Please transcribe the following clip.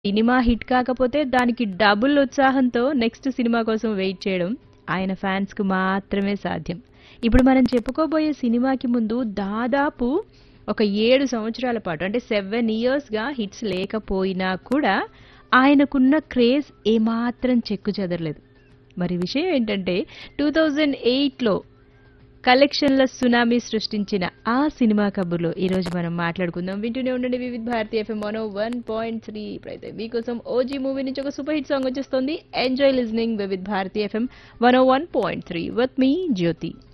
Cinema hit కాకపోతే దానికి double ఉత్సాహంతో నెక్స్ట్ సినిమా కోసం వెయిట్ చేయడం ఆయన ఫ్యాన్స్‌కు మాత్రమే సాధ్యం. ఇప్పుడు మనం చెప్పుకోబోయే సినిమాకి ముందు దాదాపు ఒక 7 సంవత్సరాల పాటు అంటే 7 ఇయర్స్‌గా హిట్స్ లేకపోయినా కూడా ఆయనకున్న క్రేజ్ ఏమాత్రం చెక్కు చెదరలేదు. మరి విషయం ఏంటంటే 2008లో కలెక్షన్ల సునామీ సృష్టించిన ఆ సినిమా కబుర్లు ఈరోజు మనం మాట్లాడుకుందాం. వింటూనే ఉండండి వివిధ భారతి ఎఫ్ఎం 101.3 ఇప్పుడైతే మీకోసం ఓజీ మూవీ నుంచి ఒక సూపర్ హిట్ సాంగ్ వచ్చేస్తుంది. Enjoy listening Vividh Bharati FM 101.3 with me Jyothi.